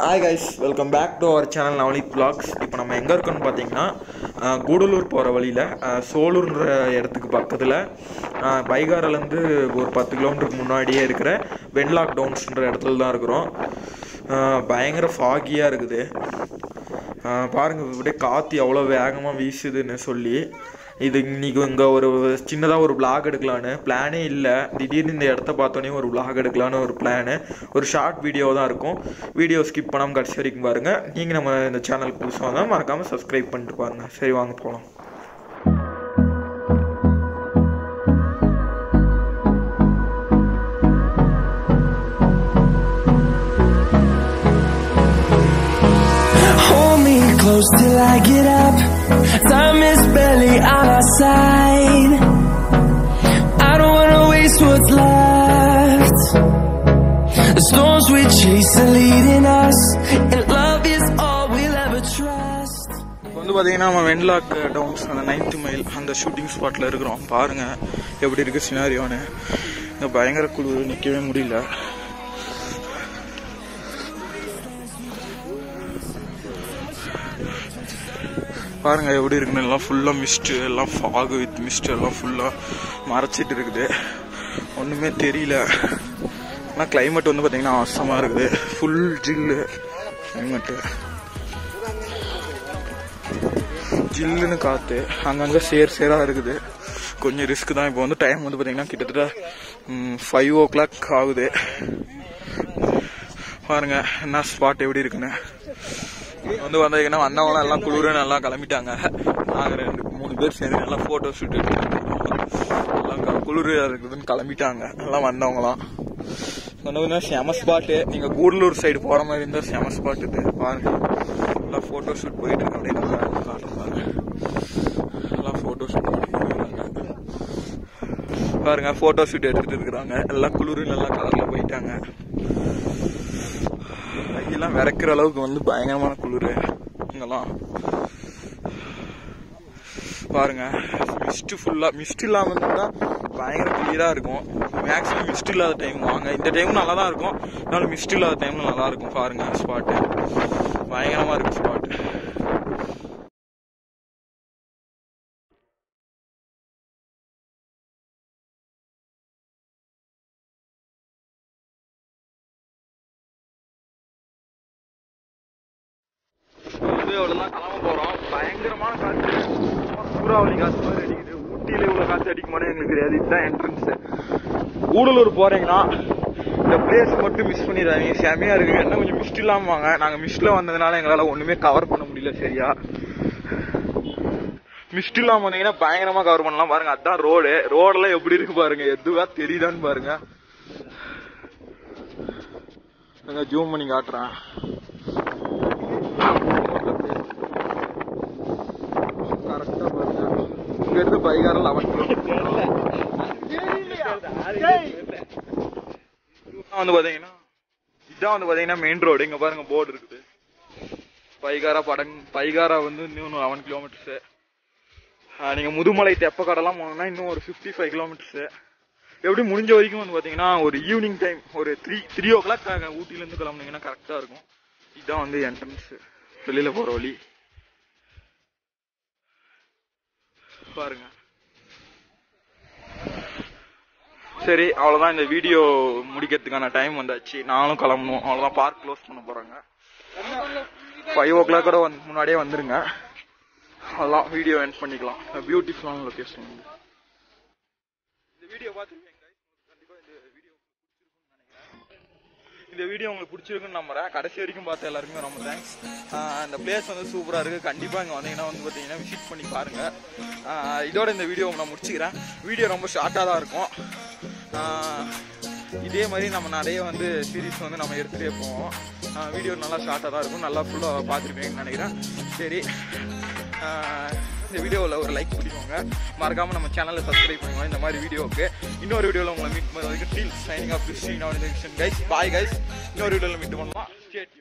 Hi guys welcome back to our channel Navneeth vlogs இப்போ நம்ம எங்கே இருக்கோம்னு பார்த்தீங்கன்னா அஹ், கூடலூர் போகிற வழியில் அஹ், சோலூர்ன்ற இடத்துக்கு பக்கத்தில் பைகாரிலேருந்து ஒரு பத்து கிலோமீட்டருக்கு முன்னாடியே இருக்கிற வென்லாக் டவுன்ஸ்ன்ற இடத்துல தான் இருக்கிறோம் அஹ், பயங்கர ஃபாகியாக இருக்குது அஹ், பாருங்க இப்படியே காற்று எவ்வளோ வேகமாக வீசுதுன்னு சொல்லி இது இன்னைக்கு இங்கே ஒரு சின்னதாக ஒரு vlog எடுக்கலான்னு பிளானே இல்லை திடீர்னு இந்த இடத்த பார்த்தோன்னே ஒரு vlog எடுக்கலான்னு ஒரு பிளானு ஒரு ஷார்ட் வீடியோ தான் இருக்கும் வீடியோ ஸ்கிப் பண்ணாமல் கடைசி வரைக்கும் பாருங்கள் நீங்கள் நம்ம இந்த சேனலுக்கு புதுசாக தான் மறக்காமல் சப்ஸ்கிரைப் பண்ணிட்டு பாருங்கள் சரி வாங்க போகலாம் Hold me close till I get up. Time is barely on our side. I don't wanna waste what's left. The storms we chase are leading us, and love is all we'll ever trust. இப்போ வந்து பார்த்தீங்கன்னா நம்ம Wenlock Downs அந்த ninth mile அந்த shooting ஸ்பாட்டில் இருக்கிறோம் பாருங்கள் எப்படி இருக்குது சினாரியோன்னு இங்கே பயங்கர குளிர் நிற்கவே முடியல பாருங்க எப்படி இருக்குன்னு எல்லாம் ஃபுல்லாக மிஸ்ட் எல்லாம் ஃபாகு வித் மிஸ்ட் எல்லாம் ஃபுல்லாக மறைச்சிட்டு இருக்குது ஒன்றுமே தெரியல ஆனால் கிளைமேட் வந்து பார்த்தீங்கன்னா அவசமாக இருக்குது ஃபுல் ஜில்லு கிளைமேட்டு ஜில்லுன்னு காற்று அங்கங்கே சேர் சேராக இருக்குது கொஞ்சம் ரிஸ்க் தான் இப்போ வந்து டைம் வந்து பார்த்தீங்கன்னா கிட்டத்தட்ட ஃபைவ் ஓ கிளாக் ஆகுது பாருங்க என்ன ஸ்பாட் எப்படி இருக்குன்னு வந்து வந்தீங்கன்னா வந்தவங்களாம் எல்லாம் குளிர நல்லா கிளம்பிட்டாங்க நாங்கள் ரெண்டு மூணு பேர் சேர்ந்து நல்லா ஃபோட்டோ ஷூட் எல்லாம் க- குளிர் இருக்குதுன்னு கிளம்பிட்டாங்க எல்லாம் வந்தவங்களாம் வந்து செம ஸ்பாட்டு நீங்கள் கூடலூர் சைடு போகிற மாதிரி இருந்தால் செம ஸ்பாட் இது பாருங்க எல்லாம் ஃபோட்டோ ஷூட் போயிட்டு இருக்கு அப்படின்னு நான் காட்டுறேன் பாருங்க எல்லாம் ஃபோட்டோ ஷூட் பண்ணிட்டு இருக்காங்க பாருங்க ஃபோட்டோ ஷூட் எடுத்துட்டு இருக்கிறாங்க எல்லாம் குளிர் நல்லா கலரில் போயிட்டாங்க கையெல்லாம் விறக்கிற அளவுக்கு வந்து பயங்கரமான குளிர் இங்கெல்லாம் பாருங்க மிஸ்ட் ஃபுல்லா மிஸ்ட் இல்லாம இருந்தா பயங்கர கிளியரா இருக்கும் மேக்ஸிமம் மிஸ்ட் இல்லாத டைம் வாங்க இந்த டைம் நல்லா தான் இருக்கும் இருந்தாலும் மிஸ்ட் இல்லாத டைம்ல நல்லா இருக்கும் பாருங்க ஸ்பாட்டு பயங்கரமா இருக்கு ஸ்பாட் வந்து அவ்வளோதான் கிளம்ப போகிறோம் பயங்கரமான காற்று சும்மா சூறாவளி காற்று மாதிரி அடிக்குது ஊட்டியில் இவ்வளோ காற்று அடிக்க மாட்டேன் எங்களுக்கு தெரியாது இதுதான் என்ட்ரன்ஸு கூடலூர் போகிறீங்கன்னா இந்த பிளேஸ் மட்டும் மிஸ் பண்ணிடுறாங்க செமையாக இருக்குது என்ன கொஞ்சம் மிஸ்ட் இல்லாமல் வாங்க நாங்கள் மிஸ்ட்டில் வந்ததுனால எங்களால் ஒன்றுமே கவர் பண்ண முடியல சரியா மிஸ்ட் இல்லாமல் வந்தீங்கன்னா பயங்கரமாக கவர் பண்ணலாம் பாருங்க அதான் ரோடு ரோடெல்லாம் எப்படி இருக்கு பாருங்க எதுவா தெரியுதான்னு பாருங்க நாங்கள் ஜூம் பண்ணி காட்டுறேன் கரெக்டா பாருங்க இங்க இருந்து பைகாரம் லெவன் வந்து பாத்தீங்கன்னா இதான் வந்து பாத்தீங்கன்னா மெயின் ரோடு இங்க பாருங்க போர்டு இருக்குது பைகாரா படங் பைகாரா வந்து இன்னும் லெவன் கிலோமீட்டர்ஸ் நீங்க முதுமலை தெப்பக்கடலாம் போனோம்னா இன்னும் ஒரு ஃபிஃப்டி ஃபைவ் கிலோமீட்டர்ஸ் எப்படி முடிஞ்ச வரைக்கும் வந்து பாத்தீங்கன்னா ஒரு ஈவினிங் டைம் ஒரு த்ரீ த்ரீ ஓ கிளாக் ஊட்டில இருந்து கிளம்புனீங்கன்னா கரெக்டா இருக்கும் இதுதான் வந்து என்ட்ரன்ஸ் வெளியில போற வழி பாருங்க சரி அவ்வளவுதான் இந்த வீடியோ முடிக்கிறதுக்கான டைம் வந்தாச்சு நானும் கிளம்பணும் அவ்வளவுதான் பார்க் க்ளோஸ் பண்ண போறாங்க ஃபைவ் ஓ கிளாக் கூட வந்து முன்னாடியே வந்துருங்க அதெல்லாம் வீடியோ எண்ட் பண்ணிக்கலாம் பியூட்டிஃபுல்லான லொகேஷன் இந்த வீடியோ பார்த்துருக்கீங்க கண்டிப்பா இந்த வீடியோ இந்த வீடியோ உங்களுக்கு பிடிச்சிருக்குன்னு நம்புறேன் கடைசி வரைக்கும் பார்த்த எல்லாருக்குமே ரொம்ப தேங்க்ஸ் இந்த பிளேஸ் வந்து சூப்பராக இருக்குது கண்டிப்பாக இங்கே வந்தீங்கன்னா வந்து பார்த்தீங்கன்னா விசிட் பண்ணி பாருங்கள் ஆஹ் இதோட இந்த வீடியோ நான் முடிச்சுக்கிறேன் வீடியோ ரொம்ப ஷார்ட்டாக தான் இருக்கும் ஆஹ் இதே மாதிரி நம்ம நிறைய வந்து சீரிஸ் வந்து நம்ம எடுத்துகிட்டே போவோம் வீடியோ நல்லா ஷார்ட்டாக தான் இருக்கும் நல்லா ஃபுல்லாக பார்த்துருப்பீங்கன்னு நினைக்கிறேன் சரி ஆஹ் இந்த வீடியோவில் ஒரு லைக் பண்ணிக்கோங்க மறக்காமல் நம்ம சேனலை சப்ஸ்கிரைப் பண்ணுவோம் இந்த மாதிரி வீடியோவுக்கு இன்னொரு வீடியோவில் உங்களை மீட் பண்ண வரைக்கும் டீல் signing off Christine guys bye guys இன்னொரு வீடியோவில் மீட் பண்ணலாம் ஸ்டேட்